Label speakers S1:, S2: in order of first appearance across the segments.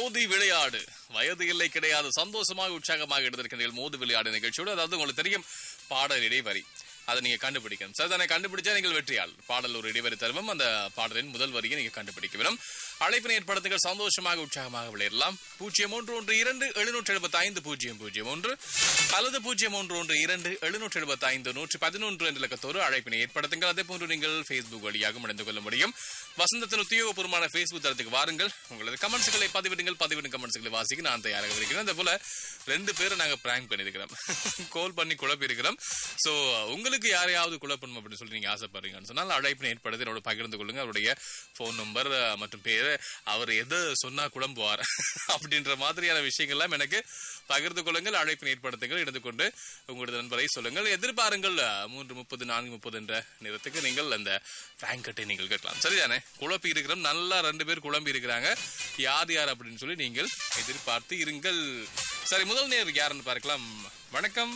S1: மோதி விளையாடு வயது இல்லை கிடையாது சந்தோஷமாக உற்சாகமாக எடுத்திருக்கிறீர்கள் மோதி விளையாடு நிகழ்ச்சியோடு அதாவது உங்களுக்கு தெரியும் பாடல் இடைவரி அதை நீங்க கண்டுபிடிக்கணும் சார் தானே கண்டுபிடிச்சா நீங்கள் வெற்றியாள் பாடல் ஒரு இடைவரி தருவம் அந்த பாடலின் முதல் வரியை நீங்க கண்டுபிடிக்க வேணும் அழைப்பினை ஏற்படுத்துங்கள் சந்தோஷமாக உற்சாகமாக விளையாடலாம் பூஜ்ஜியம் ஒன்று ஒன்று இரண்டு எழுநூற்றி எழுபத்தி ஐந்து பூஜ்ஜியம் பூஜ்ஜியம் ஒன்று அல்லது பூஜ்ஜியம் ஒன்று ஒன்று இரண்டு எழுநூற்றி எழுபத்தி ஐந்து நூற்றி பதினொன்று என்ற இலக்கத்தோடு அழைப்பினை ஏற்படுத்துங்கள் அதே போன்று நீங்கள் ஃபேஸ்புக் வழியாக இணைந்து கொள்ள முடியும் வசந்தத்தின் உத்தியோகபூர்வமான ஃபேஸ்புக் தளத்துக்கு வாருங்கள் உங்களது கமெண்ட்ஸ்களை பதிவிடுங்கள் பதிவிடும் கமெண்ட்ஸ்களை வாசிக்க நான் தயாராக இருக்கிறேன் அதே போல ரெண்டு பேரும் நாங்க பிராங்க் பண்ணியிருக்கிறோம் கால் பண்ணி குழப்பி இருக்கிறோம் சோ உங்களுக்கு யாரையாவது குழப்பணும் அப்படின்னு சொல்லி நீங்க ஆசைப்படுறீங்கன்னு சொன்னால் அழைப்பினை ஏற்படுத்தி என்னோட பகிர்ந்து கொள்ளுங்க அவருடைய ஃபோன் நம்பர் மற்றும் பேரு அவர் எதை சொன்னா குழம்புவார் அப்படின்ற மாதிரியான விஷயங்கள்லாம் எனக்கு பகிர்ந்து கொள்ளுங்கள் அழைப்பினை ஏற்படுத்துங்கள் எடுத்து கொண்டு உங்களது நண்பரை சொல்லுங்கள் எதிர்பாருங்கள் அஹ், மூன்று முப்பது நான்கு முப்பது என்ற நேரத்துக்கு நீங்கள் அந்த ரேங்கட்டை நீங்கள் கேட்கலாம் சரிதானே குழப்பி இருக்கிறோம் நல்லா ரெண்டு பேர் குழம்பி இருக்கிறாங்க யார் யார் அப்படின்னு சொல்லி நீங்கள் எதிர்பார்த்து இருங்கள் சரி முதல் நேர் யாருன்னு பார்க்கலாம் வணக்கம்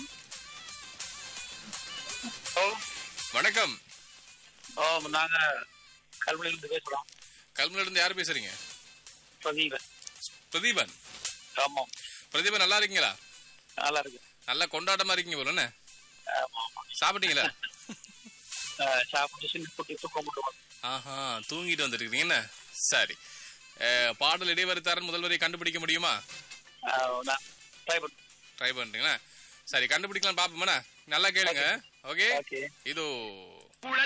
S2: ஓ
S1: வணக்கம்
S2: ஓ நாங்க கல்முனையிலிருந்து பேசுறோம்
S1: கல்முனையில இருந்து யார் பேசுறீங்க
S2: பிரதீபன்
S1: பிரதீபன்
S2: ஆமாம்
S1: பிரதீபன் நல்லா இருக்கீங்களா
S2: நல்லா இருக்கு
S1: நல்லா கொண்டாட்டமா இருக்கீங்க போல என்ன
S2: ஆமா ஆமா
S1: சாப்பிட்டீங்களா
S2: அஹ், சாப்பிட்டு சின்ன குட்டி தூக்கம் மட்டும் வந்து.
S1: ஆஹா தூங்கிட்டு வந்துருக்கீங்க என்ன சரி அஹ், பாடல் இடைவரி தரன் முதல் வரை கண்டுபிடிக்க முடியுமா
S2: அஹ், நான் ட்ரை பண்ண
S1: ட்ரை பண்றீங்களா சரி கண்டுபிடிக்கலாம் பாப்போம்னா நல்லா கேளுங்க ஓகே
S2: ஓகே
S1: இதோ